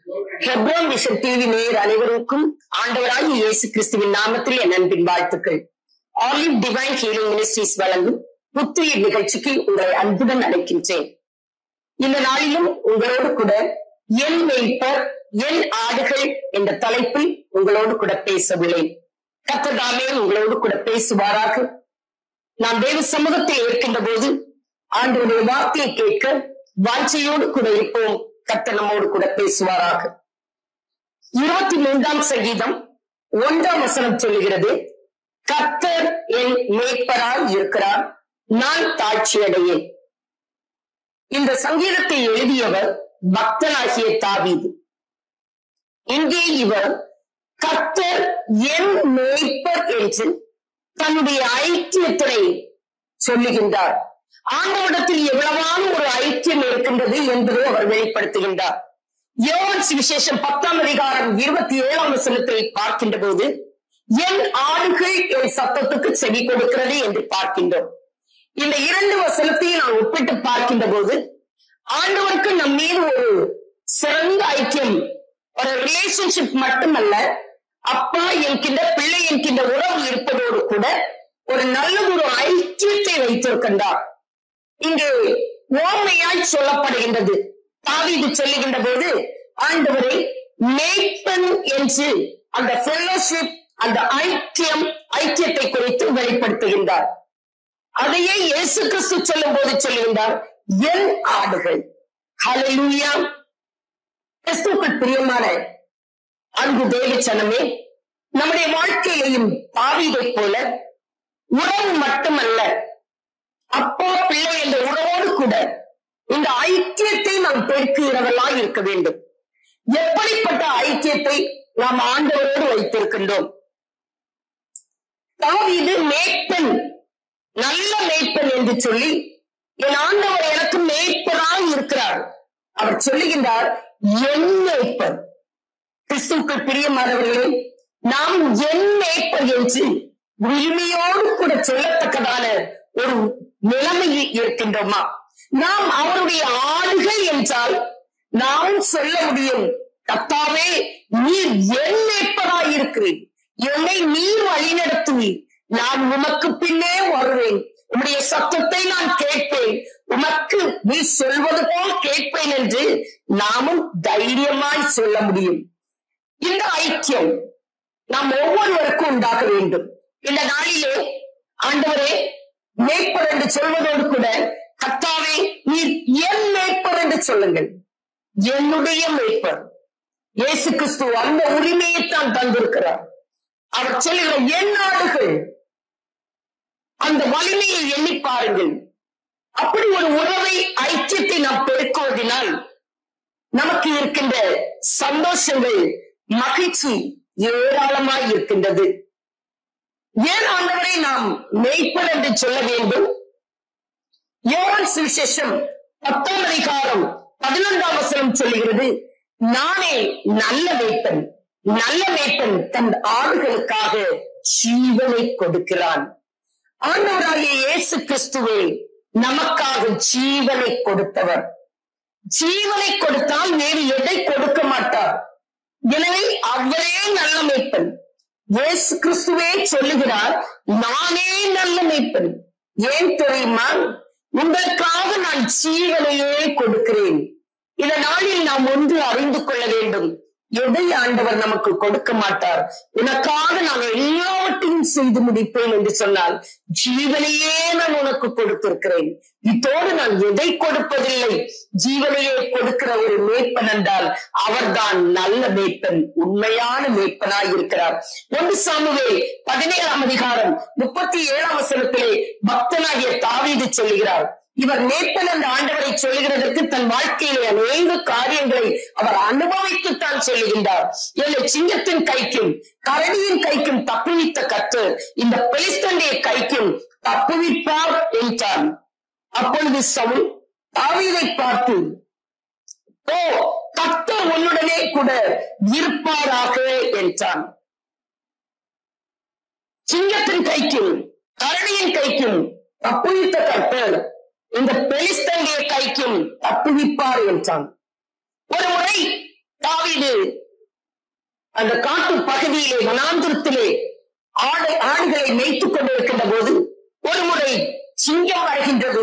Hebron vision TV நேயர் அனைவருக்கும் ஆண்டவராகிய இயேசு கிறிஸ்துவின் நாமத்தில் என் அன்பின் வாழ்த்துக்கள் ஆலிவ் டிவைன் ஹீலிங் மினிஸ்ட்ரீஸ் வழங்கும் புத்துயிர் நிகழ்ச்சிக்கு உங்களை அன்புடன் அழைக்கின்றேன் இந்த நாளிலும் உங்களோடு கூட என் மேய்ப்பர் என் ஆடுகள் என்ற தலைப்பில் உங்களோடு கூட பேச உள்ளேன் கத்ததாமே உங்களோடு கூட பேசுவாராக நாம் தேவ சமூகத்தில் இருக்கின்ற போது ஆண்டவருடைய வார்த்தையை கேட்க வாஞ்சையோடு கூட இருப்போம் கர்த்தர் நம்மோடு கூட பேசுவாராக இருபத்தி மூன்றாம் சங்கீதம் ஒன்றாம் வசனம் சொல்லுகிறது கர்த்தர் என் மேய்ப்பராய் இருக்கிறார் நான் தாட்சியடையேன் இந்த சங்கீதத்தை எழுதியவர் பக்தனாகிய தாவீது இங்கே இவர் கர்த்தர் என் மேய்ப்பர் என்று தன்னுடைய ஐக்கியத்தை சொல்லுகின்றார் ஆண்டவரிடத்தில் எவ்வளவான ஒரு ஐக்கியம் இருக்கின்றது என்பதை அவர் வெளிப்படுத்துகின்றார் யோவான் சுவிசேஷம் பத்தாம் அதிகாரம் இருபத்தி ஏழாம் வசனத்தில் பார்க்கின்ற போது என் ஆடுகள் என் சத்தத்துக்கு செவி கொடுக்கிறது என்று பார்க்கின்றோம் இந்த இரண்டு வசனத்தையும் நாம் ஒப்பிட்டு பார்க்கின்ற போது ஆண்டவருக்கு நம் மீது ஒரு சிறந்த ஐக்கியம் ஒரு ரிலேஷன்ஷிப் மட்டுமல்ல அப்பா என்கின்ற பிள்ளை என்கின்ற உறவு இருப்பதோடு கூட ஒரு நல்ல ஒரு ஐக்கியத்தை வைத்திருக்கின்றார் இங்கு ஓமையாய் சொல்லப்படுகின்றது தாவீது சொல்லுகின்ற போது ஆண்டவரை மேய்ப்பன் என்று அந்த ஃபெல்லோஷிப் அந்த ஐக்கியம் ஐக்கியத்தை குறித்து வெளிப்படுத்துகின்றார் அதையே இயேசு கிறிஸ்து சொல்லும் போது சொல்லுகின்றார் என் ஆடுகள் ஹalleluya கிறிஸ்துவுக்குள் பிரியமான அன்பு தேவச்சனமே நம்முடைய வாழ்க்கையையும் தாவீதை போல உறவு மட்டுமல்ல அப்பா பிள்ளை என்ற உறவோடு கூட இந்த ஐக்கியத்தை நாம் பெருக்குகிறவர்களாய் இருக்க வேண்டும் எப்படிப்பட்ட ஐக்கியத்தை நாம் ஆண்டவரோடு வைத்திருக்கின்றோம் தாவீது மேய்ப்பன் நல்ல மேய்ப்பன் என்று சொல்லி என் ஆண்டவர் எனக்கு மேய்ப்பராய் இருக்கிறார் அவர் சொல்லுகின்றார் என் மேய்ப்பன் கிறிஸ்துவுக்குள் பிரியமானவர்களே நாம் என் மேய்ப்பர் என்று உரிமையோடு கூட சொல்லத்தக்கதான ஒரு நிலைமையில் இருக்கின்றோமா நாம் அவருடைய ஆடுகள் என்றால் நாம் சொல்ல முடியும் கத்தாவே நீர் என் மேய்ப்பராய் இருக்கிறேன் என்னை நீர் வழிநடத்துவீர் நான் உமக்கு பின்னே வருவேன் உம்முடைய சத்தத்தை நான் கேட்பேன் உமக்கு நீ சொல்வது போல் கேட்பேன் என்று நாமும் தைரியமாய் சொல்ல முடியும் இந்த ஐக்கியம் நாம் ஒவ்வொருவருக்கும் உண்டாக வேண்டும் இந்த நாளிலே ஆண்டவரே மேய்ப்பர் என்று சொல்வதோடு கூட கத்தாவே நீர் என் மேய்ப்பர் என்று சொல்லுங்கள் என்னுடைய மேய்ப்பர் இயேசு கிறிஸ்து அந்த உரிமையைத்தான் தந்திருக்கிறார் அவர் சொல்லுகிற என் நாடுகள் அந்த வலிமையை எண்ணி பாருங்கள் அப்படி ஒரு உறவை ஐக்கியத்தை நாம் பெருக்குவதனால் நமக்கு இருக்கின்ற சந்தோஷங்கள் மகிழ்ச்சி ஏராளமாய் இருக்கின்றது ஏன் ஆண்டவரை நாம் மெய்ப்பர் என்று சொல்ல வேண்டும் யோவான் சுவிசேஷம் பத்தாம் அதிகாரம் பதினொன்றாம் வசனம் சொல்லுகிறது நானே நல்ல மேய்ப்பன் நல்ல மேய்ப்பன் தன் ஆடுகளுக்காக ஜீவனை கொடுக்கிறான் ஆண்டவராகிய இயேசு கிறிஸ்துவே நமக்காக ஜீவனை கொடுத்தவர் ஜீவனை கொடுத்தால் வேறு எதை கொடுக்க மாட்டார் எனவே அவரே நல்ல மேய்ப்பன் இயேசு கிறிஸ்துவே சொல்லுகிறார் நானே நல்ல மேய்ப்பன் ஏன் தெரியுமா உங்களுக்காக நான் ஜீவனையே கொடுக்கிறேன் இந்த நாளில் நாம் ஒன்று அறிந்து கொள்ள வேண்டும் எதை ஆண்டவர் நமக்கு கொடுக்க மாட்டார் உனக்காக நான் எல்லாவற்றையும் செய்து முடிப்பேன் என்று சொன்னால் ஜீவனையே நான் உனக்கு கொடுத்திருக்கிறேன் இத்தோடு நான் எதை கொடுப்பதில்லை ஜீவனையே கொடுக்கிற ஒரு மேய்ப்பன் என்றால் அவர்தான் நல்ல மேய்ப்பன் உண்மையான மேய்ப்பனாய் இருக்கிறார் ஒன்று சாமுவே பதினேழாம் அதிகாரம் முப்பத்தி ஏழாம் வசனத்திலே பக்தனாகிய தாவீது சொல்லுகிறார் இவர் மேற்பன் என்ற ஆண்டவரை சொல்லுகிறதற்கு தன் வாழ்க்கையிலே அநேக காரியங்களை அவர் அனுபவித்துத்தான் சொல்லுகின்றார் என்னை சிங்கத்தின் கைக்கும் கரடியின் கைக்கும் தப்புவித்த கத்து இந்த பெலிஸ்தனுடைய கைக்கும் தப்புவிப்பார் என்றான் அப்பொழுது சவுல் தாவீதை பார்த்து ஓ கத்தர் உன்னுடனே கூட இருப்பாராக என்றான் சிங்கத்தின் கைக்கும் கரடியின் கைக்கும் தப்புவித்த கர்த்தர் இந்த பெலிஸ்தனுடைய கைக்கும் தப்புவிப்பார் என்றான் ஒரு முறை தாவீது தாவீது அந்த காட்டு பகுதியிலே வனாந்திரத்திலே ஆடு ஆடுகளை மேய்த்துக் கொண்டிருக்கின்ற போது ஒரு முறை சிங்கம் வருகின்றது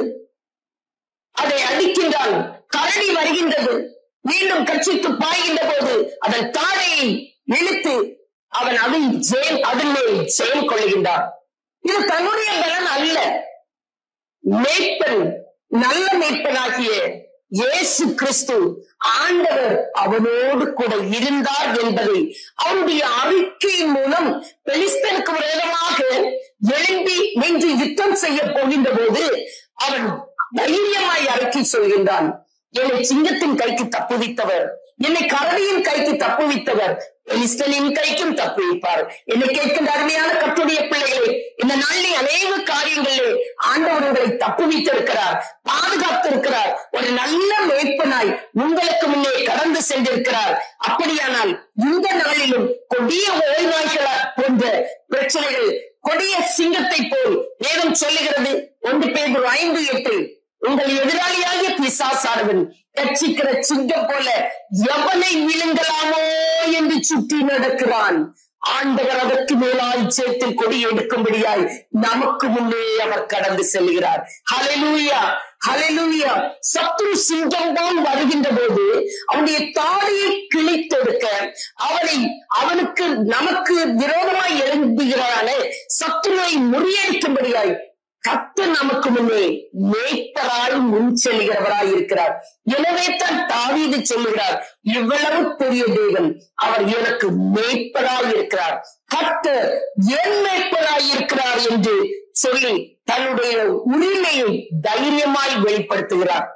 அதை அடிக்கின்றான் கரடி வருகின்றது மீண்டும் கட்சிக்கு பாய்கின்ற போது அதன் தாடையை இழுத்து அவன் அதில் ஜெயம் அதிலே ஜெயம் கொள்கின்றான் இது தன்னுடைய பலன் அல்ல மேய்ப்பன் நல்ல மேய்ப்பனாகிய இயேசு கிறிஸ்து ஆண்டவர் அவனோடு கூட இருந்தார் என்பதை அவருடைய அறிக்கையின் மூலம் பெலிஸ்தனுக்கு விரோதமாக எழும்பி நின்று யுத்தம் செய்ய போகின்ற போது அவன் தைரியமாய் அறிக்கை சொல்கின்றான் என்னை சிங்கத்தின் கைக்கு தப்புவித்தவர் என்னை கரடியின் கைக்கு தப்புவித்தவர் பெலிஸ்தனின் கைக்கும் தப்புவிப்பார் என்னை கேட்கின்ற அருமையான கத்துடைய பிள்ளைகளே இந்த நாளிலே அநேக காரியங்களிலே ஆண்டவர் உங்களை தப்புவித்திருக்கிறார் பாதுகாத்திருக்கிறார் ஒரு நல்ல மேய்ப்பனாய் உங்களுக்கு முன்னே கடந்து சென்றிருக்கிறார் அப்படியானால் இந்த நாளிலும் கொடிய ஓய்வாய்கள போன்ற பிரச்சனைகள் கொடிய சிங்கத்தை போல் வேதம் சொல்லுகிறது ஒன்று பேர் ஐந்து எட்டு உங்கள் எதிராளியாகிய பிசாசானவன் கட்சிக்கிற சிங்கம் போல எவனை விழுங்கலாமோ என்று சுற்றி நடக்கிறான் ஆண்டவர் அதற்கு மேலாய் சேத்தில் கொடி எடுக்கும்படியாய் நமக்கு முன்னே அவர் கடந்து செல்கிறார் ஹalleluya ஹalleluya சத்ரு சிங்கம் போல் வருகின்ற போது அவனுடைய தாடியை கிழித்தெடுக்க அவனை அவனுக்கு நமக்கு விரோதமாய் எழும்புகிறான சத்ருவை முறியடிக்கும்படியாய் கத்து நமக்கு முன்னே மேய்ப்பராய் முன் செல்கிறவராய் இருக்கிறார் எனவே தான் தாவீது சொல்லுகிறார் இவ்வளவு பெரிய தேவன் அவர் எனக்கு மேய்ப்பராய் இருக்கிறார் கத்து என் மேய்ப்பராய் இருக்கிறார் என்று சொல்லி தன்னுடைய உரிமையை தைரியமாய் வெளிப்படுத்துகிறார்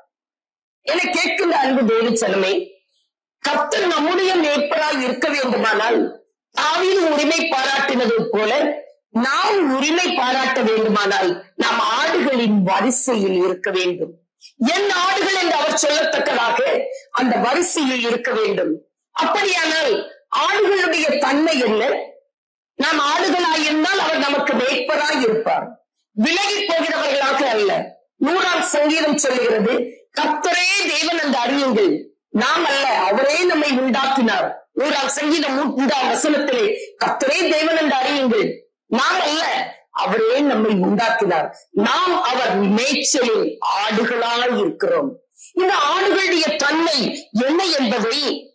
என கேட்கின்ற அன்பு தேவி செலமே கர்த்தர் நம்முடைய மேய்ப்பராய் இருக்க வேண்டுமானால் தாவீது உரிமை பாராட்டினது போல நாம் உரிமை பாராட்ட வேண்டுமானால் நாம் ஆடுகளின் வரிசையில் இருக்க வேண்டும் என் ஆடுகள் என்று அவர் சொல்லத்தக்கதாக அந்த வரிசையில் இருக்க வேண்டும் அப்படியானால் ஆடுகளுடைய தன்மை என்ன நாம் ஆடுகளாய் இருந்தால் அவர் நமக்கு மேய்ப்பராய் இருப்பார் விலகி போகிறவர்களாக அல்ல நூறாம் சங்கீதம் சொல்லுகிறது கர்த்தரே தேவன் அந்த அறியுங்கள் நாம் அல்ல அவரே நம்மை உண்டாக்கினார் நூறாம் சங்கீதம் மூன்றாம் வசனத்திலே கர்த்தரே தேவன் என்று அறியுங்கள் நாம் அல்ல அவரே நம்மை உண்டாக்கினார் நாம் அவர் மேய்ச்சலில் ஆடுகளாய் இருக்கிறோம் இந்த ஆடுகளுடைய தன்மை என்ன என்பதை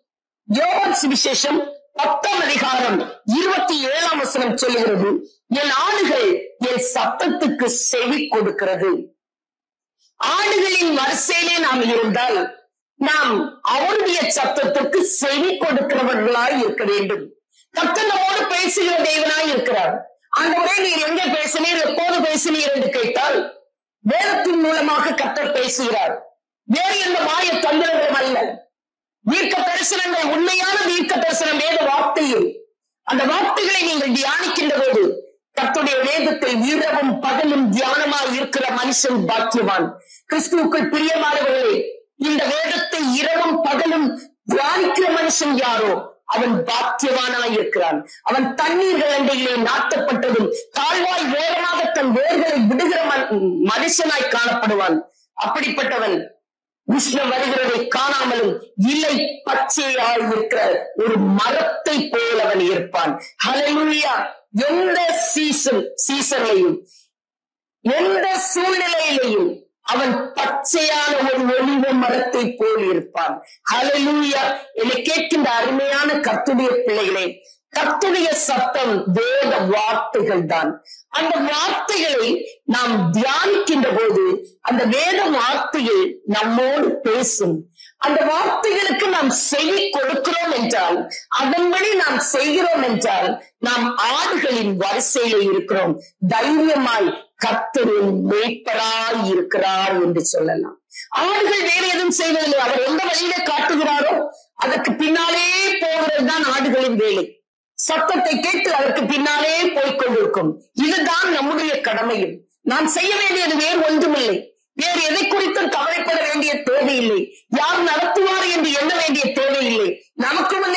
யோவான் சுவிசேஷம் பத்தாம் அதிகாரம் இருபத்தி ஏழாம் வசனம் சொல்லுகிறது என் ஆடுகள் என் சத்தத்துக்கு செவி கொடுக்கிறது ஆடுகளின் வரிசையிலே நாம் இருந்தால் நாம் அவருடைய சத்தத்துக்கு செவி கொடுக்கிறவர்களாய் இருக்க வேண்டும் கர்த்தர் நம்மோடு பேசுகிற தேவனாய் இருக்கிறார் ஆண்டவரே நீர் எங்க பேசினீர் எப்போது பேசினீர் என்று கேட்டால் வேதத்தின் மூலமாக கர்த்தர் பேசுகிறார் வேறு எந்த மாய தந்திரங்களும் அல்ல தீர்க்க தரிசனங்கள் உண்மையான தீர்க்க தரிசனம் வேத வார்த்தையில் அந்த வார்த்தைகளை நீங்கள் தியானிக்கின்ற போது கர்த்தருடைய வேதத்தில் இரவும் பகலும் தியானமாய் இருக்கிற மனுஷன் பாக்கியவான் கிறிஸ்துவுக்குள் பிரியமானவர்களே இந்த வேதத்தை இரவும் பகலும் தியானிக்கிற மனுஷன் யாரோ அவன் பாக்கியவானாய் இருக்கிறான் அவன் தண்ணீர்கள் அண்டையிலே நாட்டப்பட்டதும் கால்வாய் வேகமாக தன் வேர்களை விடுகிற மன்- மனுஷனாய் காணப்படுவான் அப்படிப்பட்டவன் உஷ்ணம் வருகிறதை காணாமலும் இலை பச்சையாய் இருக்கிற ஒரு மரத்தை போல் அவன் இருப்பான் ஹalleluya எந்த சீசன் சீசன்லையும் எந்த சூழ்நிலையிலையும் அவன் பச்சையான ஒரு ஒளிவ மரத்தை போல் இருப்பான் ஹalleluya என்னை கேட்கின்ற அருமையான கர்த்துடைய பிள்ளைகளே கர்த்துடைய சத்தம் வேத வார்த்தைகள் தான் அந்த வார்த்தைகளை நாம் தியானிக்கின்ற போது அந்த வேத வார்த்தைகள் நம்மோடு பேசும் அந்த வார்த்தைகளுக்கு நாம் செவி கொடுக்கிறோம் என்றால் அதன்படி நாம் செய்கிறோம் என்றால் நாம் ஆடுகளின் வரிசையில இருக்கிறோம் தைரியமாய் கர்த்தரின் மேய்ப்பராய் இருக்கிறார் என்று சொல்லலாம் ஆடுகள் வேற எதுவும் செய்வதில்லை அவர் எந்த வழியில காட்டுகிறாரோ அதற்கு பின்னாலே போகிறது தான் ஆடுகளின் வேலை சத்தத்தை கேட்டு அதற்கு பின்னாலே போய்க் கொண்டிருக்கும் இதுதான் நம்முடைய கடமையும் நாம் செய்ய வேண்டியது வேறு ஒன்றுமில்லை வேறு எதை குறித்தும் கவலைப்பட வேண்டிய தேவையில்லை யார் நடத்துவார் என்று எண்ண வேண்டிய தேவையில்லை நமக்கு முன்னே ஒருவர்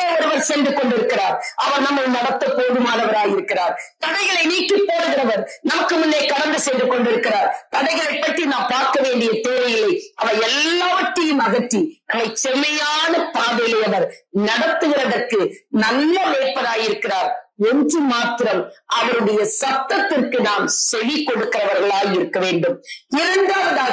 சென்று கொண்டிருக்கிறார் அவர் நம்மை நடத்த போதுமானவராய் இருக்கிறார் தடைகளை நீக்கி போடுகிறவர் நமக்கு முன்னே கடந்து சென்று கொண்டிருக்கிறார் தடைகளை பற்றி நாம் பார்க்க வேண்டிய தேவையில்லை அவர் எல்லாவற்றையும் அகற்றி நம்மை செம்மையான பாதையிலே அவர் நடத்துகிறதற்கு நல்ல மேய்ப்பராயிருக்கிறார் ஒன்று மாத்திரம் அவருடைய சத்தத்திற்கு நாம் செவி கொடுக்கிறவர்களாய் இருக்க வேண்டும் இரண்டாவதாக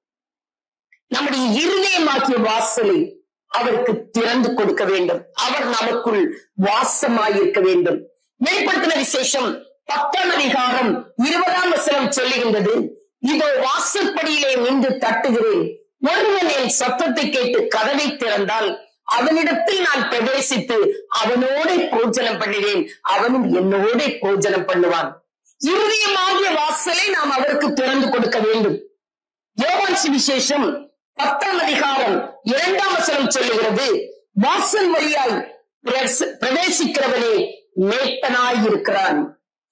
நம்முடைய இருதயமாக்கிய வாசலை அவருக்கு திறந்து கொடுக்க வேண்டும் அவர் நமக்குள் வாசமாயிருக்க வேண்டும் வெளிப்படுத்தின விசேஷம் பத்தாம் அதிகாரம் இருபதாம் வசனம் சொல்லுகின்றது இதோ வாசற்படியிலே நின்று தட்டுகிறேன் ஒருவன் என் சத்தத்தை கேட்டு கதவை திறந்தால் அவனிடத்தில் நான் பிரவேசித்து அவனோட போஜனம் பண்ணுவேன் அவனும் என்னோட போஜனம் பண்ணுவான் இருதயமாகிய வாசலை நாம் அவருக்கு திறந்து கொடுக்க வேண்டும் யோவான் சுவிசேஷம் பத்தாம் அதிகாரம் இரண்டாம் வசனம் சொல்லுகிறது வாசல் வழியாய் பிரச- பிரவேசிக்கிறவனே மேய்ப்பனாய் இருக்கிறான்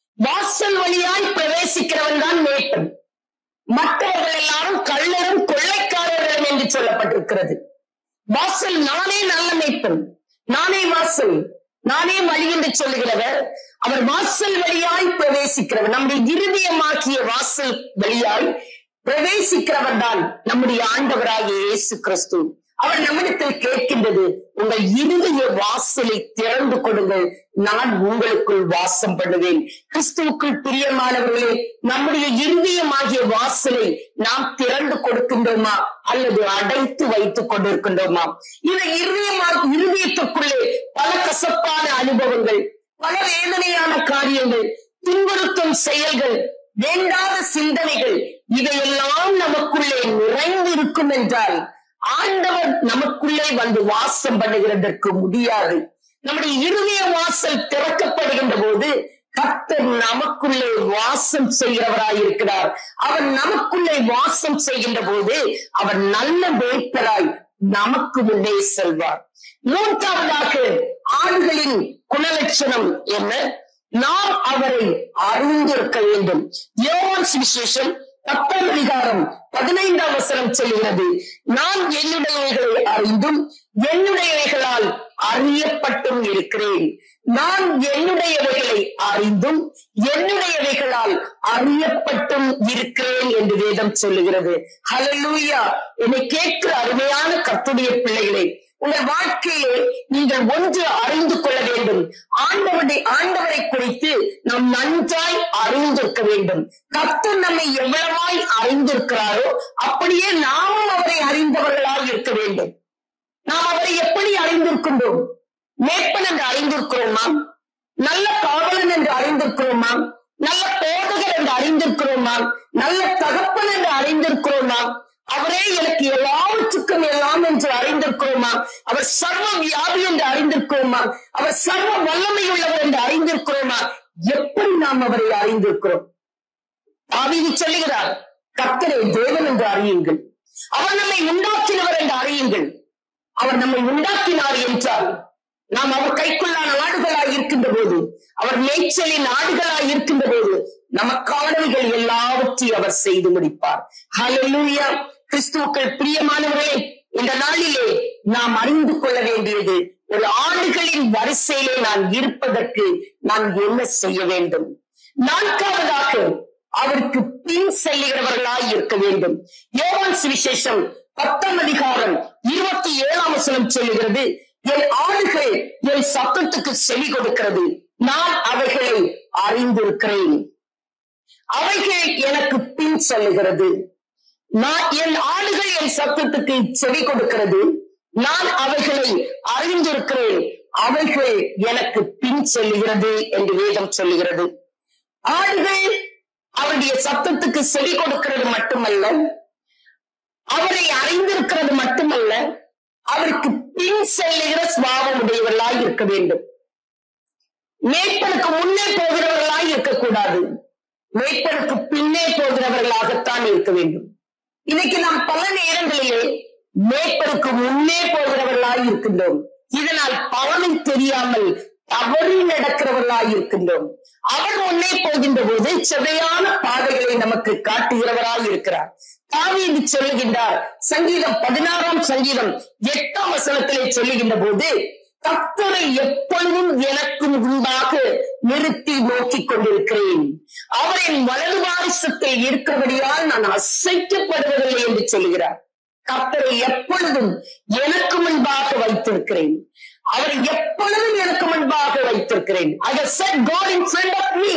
வாசல் வழியாய் பிரவேசிக்கிறவன் தான் மேய்ப்பன் மற்றவர்கள் எல்லாரும் கள்ளரும் கொள்ளைக்காரர்களும் என்று சொல்லப்பட்டிருக்கிறது வாசல் நானே நல்ல மேய்ப்பன் நானே வாசல் நானே வழி என்று சொல்லுகிறவர் அவர் வாசல் வழியாய் பிரவேசிக்கிறவர் நம்முடைய இருதயமாக்கிய வாசல் வழியாய் பிரவேசிக்கிறவர் தான் நம்முடைய ஆண்டவராகிய இயேசு கிறிஸ்து அவர் நம்மிடத்தில் கேட்கின்றது உங்கள் இருதய வாசலை திறந்து கொடுங்கள் நான் உங்களுக்குள் வாசம் பண்ணுவேன் கிறிஸ்துவுக்குள் பிரியமானவர்களே நம்முடைய இருதயமாகிய வாசலை நாம் திறந்து கொடுக்கின்றோமா அல்லது அடைத்து வைத்துக் கொண்டிருக்கின்றோமா இந்த இருதயமா இருதயத்துக்குள்ளே பல கசப்பான அனுபவங்கள் பல வேதனையான காரியங்கள் துன்புறுத்தும் செயல்கள் வேண்டாத சிந்தனைகள் இவையெல்லாம் நமக்குள்ளே நிறைந்து இருக்கும் என்றால் ஆண்டவர் நமக்குள்ளே வந்து வாசம் பண்ணுகிறதற்கு முடியாது நம்முடைய இருதய வாசல் திறக்கப்படுகின்ற போது கர்த்தர் நமக்குள்ளே வாசம் செய்கிறவராய் இருக்கிறார் அவர் நமக்குள்ளே வாசம் செய்கின்ற போது அவர் நல்ல மேய்ப்பராய் நமக்கு முன்னே செல்வார் மூன்றாவதாக ஆண்களின் குணலட்சணம் என்ன நாம் அவரை அறிந்திருக்க வேண்டும் யோவான் சுவிசேஷம் பத்தாம் அதிகாரம் பதினைந்தாம் வசனம் சொல்கிறது நான் என்னுடையவைகளை அறிந்தும் என்னுடையவைகளால் அறியப்பட்டும் இருக்கிறேன் நான் என்னுடையவைகளை அறிந்தும் என்னுடையவைகளால் அறியப்பட்டும் இருக்கிறேன் என்று வேதம் சொல்லுகிறது ஹalleluya என்னை கேட்கிற அருமையான கர்த்தருடைய பிள்ளைகளே உங்கள் வாழ்க்கையிலே நீங்கள் ஒன்று அறிந்து கொள்ள வேண்டும் ஆண்டவருடைய ஆண்டவரை குறித்து நாம் நன்றாய் அறிந்திருக்க வேண்டும் கர்த்தர் நம்மை எவ்வளவாய் அறிந்திருக்கிறாரோ அப்படியே நாமும் அவரை அறிந்தவர்களாய் இருக்க வேண்டும் நாம் அவரை எப்படி அறிந்திருக்கின்றோம் மேற்பன் என்று அறிந்திருக்கிறோமா நல்ல காவலன் என்று அறிந்திருக்கிறோமா நல்ல போதகர் என்று அறிந்திருக்கிறோமா நல்ல தகப்பன் என்று அறிந்திருக்கிறோமா அவரே எனக்கு எல்லாவற்றுக்கும் எல்லாம் என்று அறிந்திருக்கிறோமா அவர் சர்வ வியாபி என்று அறிந்திருக்கிறோமா அவர் சர்வ வல்லமை உள்ளவர் என்று அறிந்திருக்கிறோமா எப்படி நாம் அவரை அறிந்திருக்கிறோம் ஆவிதி சொல்லுகிறார் கர்த்தரை தேவன் என்று அறியுங்கள் அவர் நம்மை உண்டாக்கினவர் என்று அறியுங்கள் அவர் நம்மை உண்டாக்கினார் என்றால் நாம் அவர் கைக்குள்ளான ஆடுகளாய் இருக்கின்ற போது அவர் மேய்ச்சலின் ஆடுகளாய் இருக்கின்ற போது நமக்கானவைகள் எல்லாவற்றையும் அவர் செய்து முடிப்பார் ஹalleluya கிறிஸ்துவுக்கள் பிரியமானவர்களே இந்த நாளிலே நாம் அறிந்து கொள்ள வேண்டியது ஒரு ஆண்டுகளின் வரிசையிலே நான் இருப்பதற்கு நான் என்ன செய்ய வேண்டும் நான்காவதாக அவருக்கு பின் செல்லுகிறவர்களாய் இருக்க வேண்டும் யோவான் சுவிசேஷம் பத்தாம் அதிகாரம் இருபத்தி ஏழாம் வசனம் சொல்லுகிறது என் ஆடுகள் என் சத்தத்துக்கு செவி கொடுக்கிறது நான் அவைகளை அறிந்திருக்கிறேன் அவைகள் எனக்கு பின் செல்லுகிறது நான் என் ஆடுகள் என் சத்தத்துக்கு செவி கொடுக்கிறது நான் அவைகளை அறிந்திருக்கிறேன் அவைகள் எனக்கு பின் செல்லுகிறது என்று வேதம் சொல்லுகிறது ஆடுகள் அவருடைய சத்தத்துக்கு செவி கொடுக்கிறது மட்டுமல்ல அவரை அறிந்திருக்கிறது மட்டுமல்ல அவருக்கு பின் செல்லுகிற சுவாபம் உடையவர்களாய் இருக்க வேண்டும் மேய்ப்பனுக்கு முன்னே போகிறவர்களாய் இருக்கக்கூடாது மேய்ப்பனுக்கு பின்னே போகிறவர்களாகத்தான் இருக்க வேண்டும் இன்னைக்கு நாம் பல நேரங்களிலே மேய்ப்பனுக்கு முன்னே போகிறவர்களாய் இருக்கின்றோம் இதனால் பலனை தெரியாமல் தவறி நடக்கிறவர்களாய் இருக்கின்றோம் அவர் முன்னே போகின்ற போது செவையான பாதைகளை நமக்கு காட்டுகிறவராய் இருக்கிறார் தாவீது சொல்லுகின்றார் சங்கீதம் பதினாறாம் சங்கீதம் எட்டாம் வசனத்திலே சொல்லுகின்ற போது கர்த்தரை எப்பொழுதும் எனக்கு முன்பாக நிறுத்தி நோக்கிக் கொண்டிருக்கிறேன் அவரின் வலது வாரிசத்தில் இருக்கிறபடியால் நான் அசைக்கப்படுவதில்லை என்று சொல்கிறார் கர்த்தரை எப்பொழுதும் எனக்கு முன்பாக வைத்திருக்கிறேன் அவரை எப்பொழுதும் எனக்கு முன்பாக வைத்திருக்கிறேன் I have set God in front of me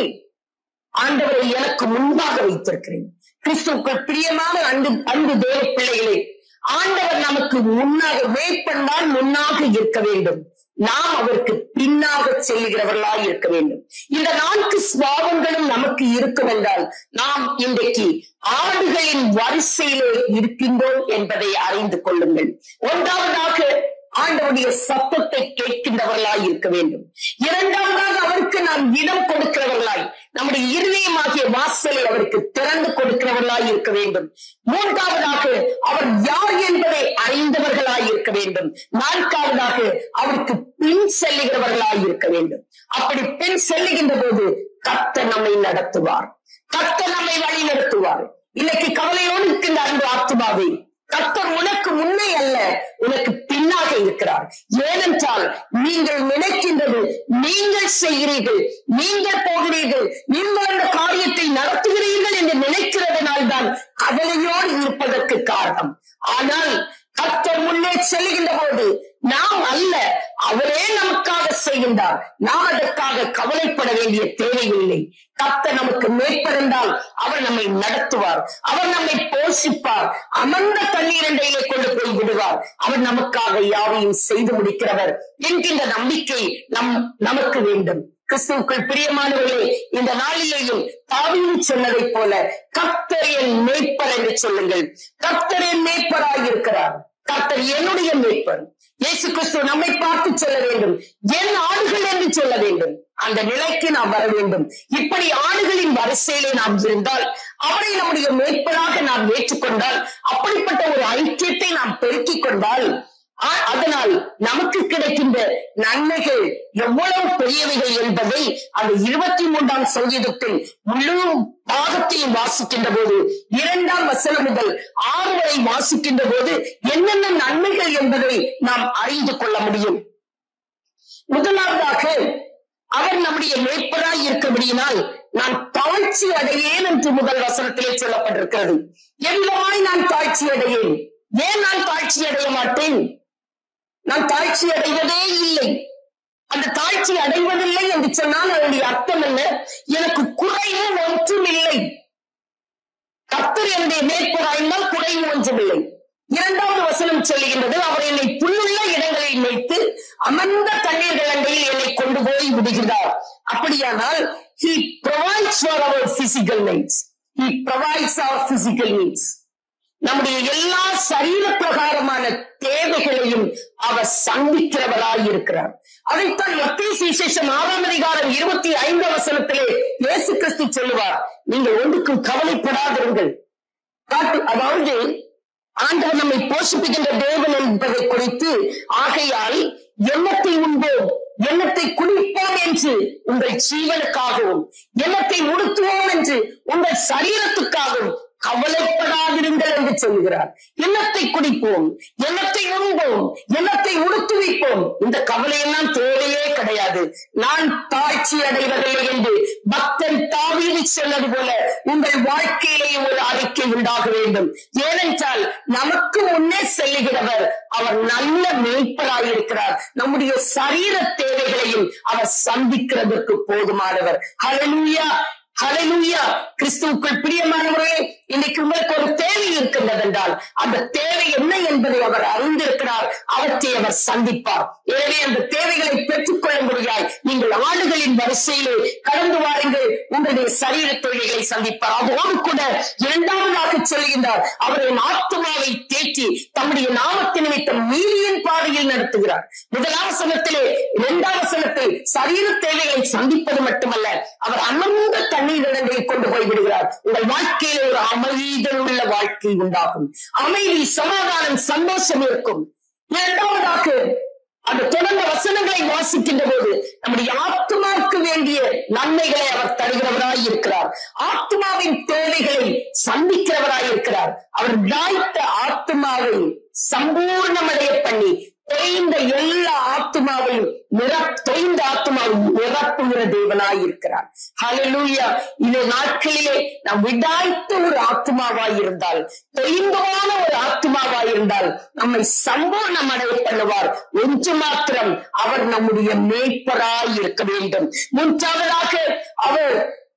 ஆண்டவரை எனக்கு முன்பாக வைத்திருக்கிறேன் கிறிஸ்துவுக்குள் பிரியமான அன்பு அன்பு தேவ பிள்ளைகளே ஆண்டவர் நமக்கு முன்னாக வேப்பண்டால் முன்னாக இருக்க வேண்டும் நாம் அவருக்கு பின்னாக செல்கிறவர்களாய் இருக்க வேண்டும் இந்த நான்கு சுவாபங்களும் நமக்கு இருக்கும் என்றால் நாம் இன்றைக்கு ஆடுகளின் வரிசையிலே இருக்கின்றோம் என்பதை அறிந்து கொள்ளுங்கள் ஒன்றாவதாக ஆண்டவருடைய சத்தத்தை கேட்கின்றவர்களாய் இருக்க வேண்டும் இரண்டாவதாக அவருக்கு நாம் இடம் கொடுக்கிறவர்களாய் நம்முடைய இருதயமாகிய வாசலை அவருக்கு திறந்து கொடுக்கிறவர்களாய் இருக்க வேண்டும் மூன்றாவதாக அவர் யார் என்பதை அறிந்தவர்களாய் இருக்க வேண்டும் நான்காவதாக அவருக்கு பின் செல்லுகிறவர்களாய் இருக்க வேண்டும் அப்படி பின் செல்லுகின்ற போது கத்த நம்மை நடத்துவார் கத்த நம்மை வழி நடத்துவார் இன்னைக்கு கவலையோடு இருக்கின்ற அன்பு ஆத்துமாவே கர்த்தர் உனக்கு முன்னே அல்ல உனக்கு பின்னாக இருக்கிறார் ஏனென்றால் நீங்கள் நினைக்கின்றது நீங்கள் செய்கிறீர்கள் நீங்கள் போகிறீர்கள் நீங்கள் அந்த காரியத்தை நடத்துகிறீர்கள் என்று நினைக்கிறதுனால்தான் கவலையோடு இருப்பதற்கு காரணம் ஆனால் கர்த்தர் முன்னே செல்கின்ற போது நாம் அல்ல அவரே நமக்காக செய்கின்றார் நாம் அதற்காக கவலைப்பட வேண்டிய தேவையில்லை கர்த்தர் நமக்கு மேற்பெருந்தால் அவர் நம்மை நடத்துவார் அவர் நம்மை போஷிப்பார் அமர்ந்த தண்ணீரண்டையிலே கொண்டு போய் விடுவார் அவர் நமக்காக யாவையும் செய்து முடிக்கிறவர் என்கின்ற நம்பிக்கை நம் நமக்கு வேண்டும் கிறிஸ்துவுக்குள் பிரியமானவர்களே இந்த நாளிலேயும் தாவீது சொன்னதைப் போல கர்த்தர் என் மேய்ப்பர் என்று சொல்லுங்கள் கர்த்தர் என் மேய்ப்பராய் இருக்கிறார் கர்த்தர் என்னுடைய மேய்ப்பர் இயேசு கிறிஸ்து நம்மை பார்த்து சொல்ல வேண்டும் என் ஆடுகள் என்று சொல்ல வேண்டும் அந்த நிலைக்கு நாம் வர வேண்டும் இப்படி ஆடுகளின் வரிசையிலே நாம் இருந்தால் அவரை நம்முடைய மேய்ப்பராக நாம் ஏற்றுக்கொண்டால் அப்படிப்பட்ட ஒரு ஐக்கியத்தை நாம் பெருக்கிக் கொண்டால் ஆ- அதனால் நமக்கு கிடைக்கின்ற நன்மைகள் எவ்வளவு பெரியவைகள் என்பதை அந்த இருபத்தி மூன்றாம் சங்கீதத்தில் முழு பாகத்தையும் வாசிக்கின்ற போது இரண்டாம் வசனம் முதல் ஆறு வரை வாசிக்கின்ற போது என்னென்ன நன்மைகள் என்பதை நாம் அறிந்து கொள்ள முடியும் முதலாவதாக அவர் நம்முடைய மேய்ப்பராய் இருக்கபடியினால் நான் தாழ்ச்சி அடையேன் என்று முதல் வசனத்திலே சொல்லப்பட்டிருக்கிறது எவ்வளவாய் நான் தாழ்ச்சி அடையேன் ஏன் நான் தாழ்ச்சி அடைய மாட்டேன் நான் தாழ்ச்சி அடைவதே இல்லை அந்த தாழ்ச்சி அடைவதில்லை என்று சொன்னால் அதனுடைய அர்த்தம் என்ன எனக்கு குறைவு ஒன்றும் இல்லை கர்த்தர் என்னுடைய மேற்பராய்ந்தால் குறைவு ஒன்றுமில்லை இரண்டாவது வசனம் சொல்லுகின்றது அவர் என்னை புல்லுள்ள இடங்களில் வைத்து அமர்ந்த தண்ணீர்கள் அண்டையில் என்னை கொண்டு போய் விடுகிறார் அப்படியானால் he provides for our physical needs he provides our physical needs நம்முடைய எல்லா சரீர பிரகாரமான தேவைகளையும் அவர் சந்திக்கிறவராய் இருக்கிறார் அதைத்தான் மத்திய சுவிசேஷம் ஆறாம் அதிகாரம் இருபத்தி ஐந்தாம் வசனத்திலே இயேசு கிறிஸ்து சொல்லுவார் நீங்கள் ஒன்றுக்கும் கவலைப்படாதிருங்கள் காட்டு அதாவது ஆண்டவர் நம்மை போஷிப்புகின்ற தேவன் என்பதை குறித்து ஆகையால் எண்ணத்தை உண்போம் எண்ணத்தை குளிப்போம் என்று உங்கள் ஜீவனுக்காகவும் எண்ணத்தை உடுத்துவோம் என்று உங்கள் சரீரத்துக்காகவும் கவலைப்படாதிருங்கள் என்று சொல்கிறார் எண்ணத்தை குடிப்போம் எண்ணத்தை உண்போம் எண்ணத்தை உடுத்துவிப்போம் இந்த கவலையெல்லாம் தேவையே கிடையாது நான் தாழ்ச்சி அடைவதில்லை என்று பக்தன் தாவீது சொன்னது போல உங்கள் வாழ்க்கையிலே ஒரு அறிக்கை உண்டாக வேண்டும் ஏனென்றால் நமக்கு முன்னே செல்லுகிறவர் அவர் நல்ல மேய்ப்பராயிருக்கிறார் நம்முடைய சரீர தேவைகளையும் அவர் சந்திக்கிறதற்கு போதுமானவர் ஹalleluya ஹalleluya கிறிஸ்துவுக்குள் பிரியமானவர்களே இன்னைக்கு உங்களுக்கு ஒரு தேவை இருக்கின்றது என்றால் அந்த தேவை என்ன என்பதை அவர் அறிந்திருக்கிறார் அவற்றை அவர் சந்திப்பார் எனவே அந்த தேவைகளை பெற்றுக் கொள்ளும்படியாய் நீங்கள் ஆடுகளின் வரிசையிலே கடந்து வாருங்கள் உங்களுடைய சரீர தேவைகளை சந்திப்பார் அதோடு கூட இரண்டாவதாக சொல்கின்றார் அவரின் ஆத்மாவை தேற்றி தம்முடைய நாமத்து நிமித்தம் நீதியின் பாதையில் நடத்துகிறார் முதலாம் வசனத்திலே இரண்டாம் வசனத்தில் சரீர தேவைகளை சந்திப்பது மட்டுமல்ல அவர் அமர்ந்த தண்ணீர் இடங்களை கொண்டு போய் விடுகிறார் உங்கள் வாழ்க்கையில ஒரு அமைதல் உள்ள வாழ்க்கை உண்டாகும் அமைதி சமாதானம் சந்தோஷம் இருக்கும் இரண்டாவதாக அந்த தொடர்ந்த வசனங்களை வாசிக்கின்ற போது நம்முடைய ஆத்மாவுக்கு வேண்டிய நன்மைகளை அவர் தருகிறவராய் இருக்கிறார் ஆத்மாவின் தேவைகளை சந்திக்கிறவராய் இருக்கிறார் அவர் தாய்த்த ஆத்மாவை சம்பூர்ணமடைய பண்ணி தொய்ந்த எல்லா ஆத்மாவையும் நிர தொய்ந்த ஆத்மாவையும் நிரப்புகிற தேவனாய் இருக்கிறார் ஹalleluya இந்த நாட்களிலே நாம் விடாய்த்த ஒரு ஆத்மாவாய் இருந்தால் தொய்ந்தமான ஒரு ஆத்மாவாய் இருந்தால் நம்மை சம்பூர்ணம் அடைய பண்ணுவார் ஒன்று மாத்திரம் அவர் நம்முடைய மேய்ப்பராய் இருக்க வேண்டும் மூன்றாவதாக அவர்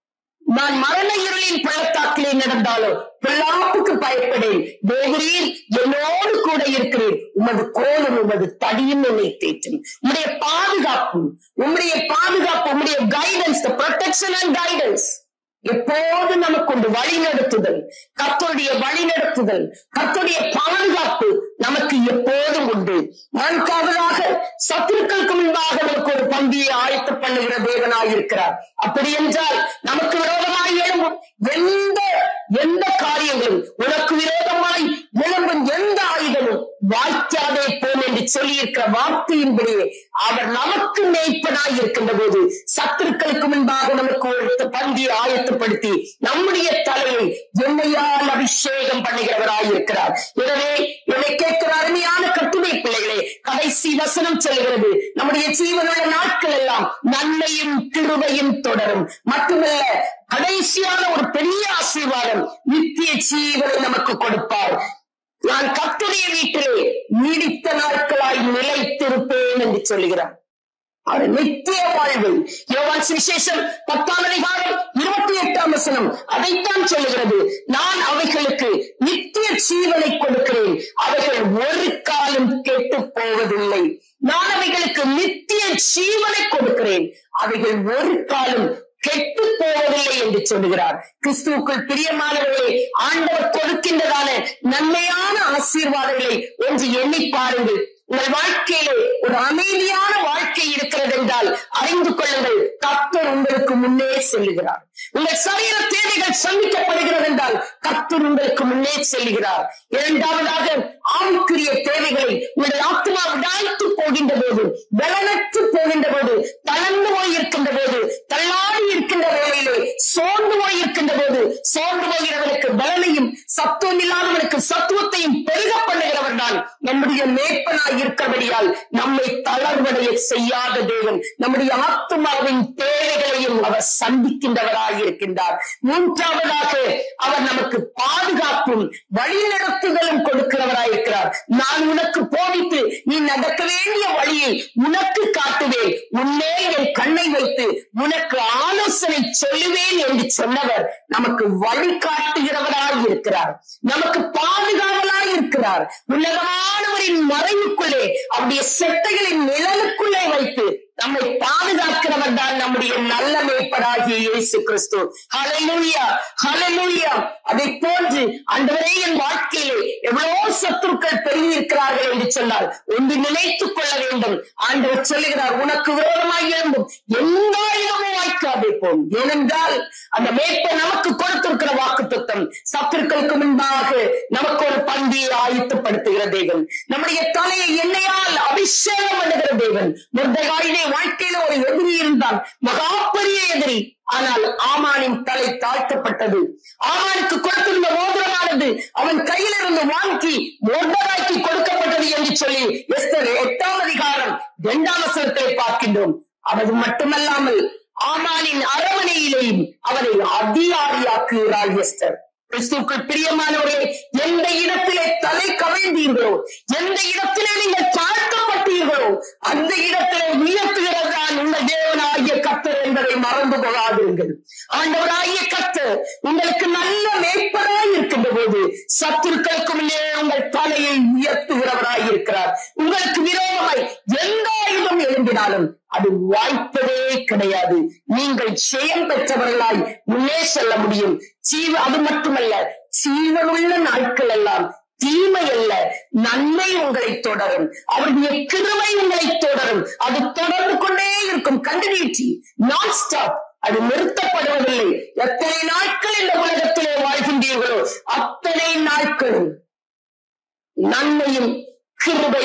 நான் மரண இருளின் பள்ளத்தாக்கிலே நடந்தாலும் பிள்ளாப்புக்கு பயப்படேன் தேவரீர் என்னோடு கூட இருக்கிறேன் உமது கோலும் உமது தடியும் என்னை தேற்றும் உம்முடைய பாதுகாப்பு உம்முடைய பாதுகாப்பு உம்முடைய கைடன்ஸ் ப்ரொடெக்ஷன் அண்ட் கைடன்ஸ் எப்போது நமக்கு உண்டு வழி நடத்துதல் கத்தருடைய வழி நடத்துதல் கத்தருடைய பாதுகாப்பு நமக்கு எப்போதும் உண்டு நான்காவதாக சத்துருக்களுக்கு முன்பாக நமக்கு ஒரு பந்தியை ஆயத்த பண்ணுகிற தேவனாய் இருக்கிறார் அப்படி என்றால் நமக்கு விரோதமாய் எழும்பும் எந்த எந்த காரியங்களும் உனக்கு விரோதமாய் எழும்பும் எந்த ஆயுதமும் வாய்க்காதே போம் என்று சொல்லியிருக்கிற வார்த்தையின்படியே அவர் நமக்கு மேய்ப்பனாய் இருக்கின்ற போது சத்துருக்களுக்கு முன்பாக நமக்கு ஒரு பந்தியை ஆயத்தப்படுத்தி நம்முடைய தலையை எண்ணெயால் அபிஷேகம் பண்ணுகிறவராய் இருக்கிறார் எனவே என்னை கேட்கிற அருமையான கட்டுரை பிள்ளைகளே கடைசி வசனம் சொல்கிறது நம்முடைய ஜீவனுள்ள நாட்கள் எல்லாம் நன்மையும் கிருபையும் தொடரும் மட்டுமல்ல கடைசியான ஒரு பெரிய ஆசீர்வாதம் நித்திய ஜீவனை நமக்கு கொடுப்பார் நான் கத்துடைய வீட்டிலே நீடித்த நாட்களாய் நிலைத்திருப்பேன் என்று சொல்லுகிறார் அவர் நித்திய வாழ்வு யோவான் சுவிசேஷம் பத்தாம் அதிகாரம் இருபத்தி எட்டாம் வசனம் அதைத்தான் சொல்லுகிறது நான் அவைகளுக்கு நித்திய ஜீவனை கொடுக்கிறேன் அவைகள் ஒரு காலம் கெட்டு போவதில்லை நான் அவைகளுக்கு நித்திய ஜீவனை கொடுக்கிறேன் அவைகள் ஒரு காலம் கெட்டு போவதில்லை என்று சொல்லுகிறார் கிறிஸ்துவுக்குள் பிரியமானவர்களே ஆண்டவர் கொடுக்கின்றதான நன்மையான ஆசீர்வாதங்களை ஒன்று எண்ணி பாருங்கள் உங்கள் வாழ்க்கையிலே ஒரு அமைதியான வாழ்க்கை இருக்கிறது என்றால் அறிந்து கொள்ளுங்கள் கர்த்தர் உங்களுக்கு முன்னே செல்லுகிறார் உங்கள் சரீர தேவைகள் சந்திக்கப்படுகிறது என்றால் கர்த்தர் உங்களுக்கு முன்னே செல்லுகிறார் இரண்டாவதாக ஆவிக்குரிய தேவைகளை உங்கள் ஆத்மா விடாய்த்து போகின்ற போது பலனற்று போகின்ற போது தளர்ந்து போய் இருக்கின்ற போது தள்ளாடி இருக்கின்ற வேளையிலே சோர்ந்து போய் இருக்கின்ற போது சோர்ந்து போகிறவனுக்கு பலனையும் சத்துவம் இல்லாதவனுக்கு சத்துவத்தையும் பெருக பண்ணுகிறவர் தான் நம்முடைய மேற்பனாய் இருக்கிறபடியால் நம்மை தளர்வடைய செய்யாத தேவன் நம்முடைய ஆத்மாவின் தேவைகளையும் அவர் சந்திக்கின்றவராய் இருக்கின்றார் மூன்றாவதாக அவர் நமக்கு பாதுகாப்பும் வழிநடத்துதலும் கொடுக்கிறவராய் இருக்கிறார் நான் உனக்கு போதித்து நீ நடக்க வேண்டிய வழியை உனக்கு காட்டுவேன் உன்னே என் கண்ணை வைத்து உனக்கு ஆலோசனை சொல்லுவேன் என்று சொன்னவர் நமக்கு வழிகாட்டுகிறவராய் இருக்கிறார் நமக்கு பாதுகாவலாய் இருக்கிறார் உன்னதமானவரின் மறைவுக்குள்ளே அவருடைய செட்டைகளின் நிழலுக்குள்ளே வைத்து நம்மை பாதுகாக்கிறவர் தான் நம்முடைய நல்ல மேய்ப்பராகிய இயேசு கிறிஸ்து ஹalleluya ஹalleluya அதை போன்று அன்றைய என் வாழ்க்கையிலே எவ்வளவு சத்துருக்கள் பெருகி இருக்கிறார்கள் என்று சொன்னால் ஒன்று நினைத்துக் கொள்ள வேண்டும் ஆண்டவர் சொல்லுகிறார் உனக்கு விரோதமாய் எழும்பும் எந்த ஆயுதமும் வாய்க்காதே போம் ஏனென்றால் அந்த மேய்ப்பை நமக்கு கொடுத்திருக்கிற வாக்கு தத்துவம் சத்துருக்களுக்கு முன்பாக நமக்கு ஒரு பந்தியை ஆயத்தப்படுத்துகிற தேவன் நம்முடைய தலையை எண்ணெயால் அபிஷேகம் பண்ணுகிற தேவன் முர்தகாயிலே வாழ்க்கையில ஒரு எதிரி இருந்தான் மகா பெரிய எதிரி ஆனால் ஆமானின் தலை தாழ்த்தப்பட்டது ஆமானுக்கு கொடுத்திருந்த மோதிரமானது அவன் கையிலிருந்து வாங்கி மோதராக்கி கொடுக்கப்பட்டது என்று சொல்லி எஸ்தர் எட்டாம் அதிகாரம் இரண்டாம் வசனத்தை பார்க்கின்றோம் அது மட்டுமல்லாமல் ஆமானின் அரவணையிலேயும் அவனை அதிகாரியாக்குகிறாள் எஸ்தர் கிறிஸ்துக்கள் பிரியமானவர்களே எந்த இடத்திலே தலை கவிழ்ந்தீர்களோ எந்த இடத்திலே நீங்கள் தாழ்த்தப்பட்டீர்களோ அந்த இடத்திலே உயர்த்துகிறதான் உங்கள் தேவனாகிய கத்தர் என்பதை மறந்து போகாதீர்கள் ஆண்டவராகிய கத்தர் உங்களுக்கு நல்ல மேய்ப்பராய் இருக்கின்ற போது சத்துருக்களுக்கு முன்னே உங்கள் தலையை உயர்த்துகிறவராய் இருக்கிறார் உங்களுக்கு விரோதமாய் எந்த ஆயுதம் எழும்பினாலும் அது வாய்ப்பதே கிடையாது நீங்கள் ஜெயம் பெற்றவர்களாய் முன்னே செல்ல முடியும் ஜீவ அது மட்டுமல்ல ஜீவனுள்ள நாட்கள் எல்லாம் தீமை அல்ல நன்மை உங்களை தொடரும் அவருடைய கிருமை உங்களை தொடரும் அது தொடர்ந்து கொண்டே இருக்கும் கண்டினியூட்டி நான் ஸ்டாப் அது நிறுத்தப்படுவதில்லை எத்தனை நாட்கள் இந்த உலகத்திலே வாழ்கின்றீர்களோ அத்தனை நாட்களும் நன்மையும் கிருபையும்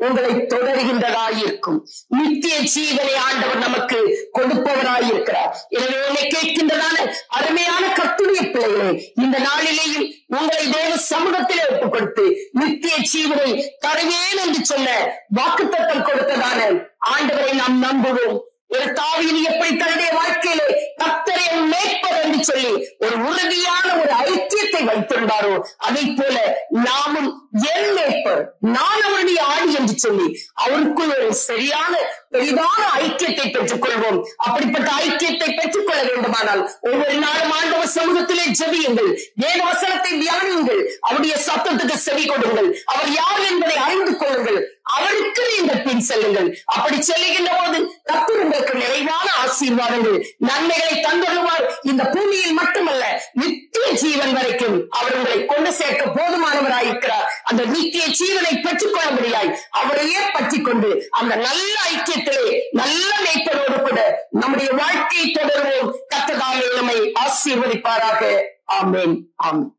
உங்களை தொடர்கின்றதாயிருக்கும் நித்திய ஜீவனை ஆண்டவர் நமக்கு கொடுப்பவராயிருக்கிறார் எனவே உன்னை கேட்கின்றதான அருமையான கத்துடைய பிள்ளைகளே இந்த நாளிலேயும் உங்களை தேவ சமூகத்திலே ஒப்புக் கொடுத்து நித்திய ஜீவனை தருவேன் என்று சொன்ன வாக்குத்தத்தம் கொடுத்ததான ஆண்டவரை நாம் நம்புவோம் ஒரு தாவியில் எப்படி தன்னுடைய வாழ்க்கையிலே கத்தரை மேற்பர் என்று சொல்லி ஒரு உறுதியான ஒரு ஐக்கியத்தை வைத்திருந்தாரோ அதை போல நாமும் என் மேற்பர் நான் அவருடைய ஆடி என்று சொல்லி அவருக்குள் ஒரு சரியான பெரிதான ஐக்கியத்தை பெற்றுக் கொள்வோம் அப்படிப்பட்ட ஐக்கியத்தை பெற்றுக் கொள்ள வேண்டுமானால் ஒவ்வொரு நாளும் ஆண்டவர் சமூகத்திலே ஜெபியுங்கள் வேத வசனத்தை தியானியுங்கள் அவருடைய சத்தத்துக்கு செவி கொடுங்கள் அவர் யார் என்பதை அறிந்து கொள்ளுங்கள் அவருக்கு நீங்கள் பின் செல்லுங்கள் அப்படி செல்லுகின்ற போது கத்தர் உங்களுக்கு நிறைவான ஆசீர்வாதங்கள் நன்மைகளை தந்துள்ளுவார் இந்த பூமியில் மட்டுமல்ல நித்திய ஜீவன் வரைக்கும் அவர் உங்களை கொண்டு சேர்க்க போதுமானவராயிருக்கிறார் அந்த நித்திய ஜீவனை பெற்றுக் கொள்ள முடியாய் அவரையே பற்றி கொண்டு அந்த நல்ல ஐக்கியத்திலே நல்ல மேய்ப்பரோடு கூட நம்முடைய வாழ்க்கையை தொடருவோம் கத்ததாமே நம்மை ஆசீர்வதிப்பாராக ஆமென் ஆமென்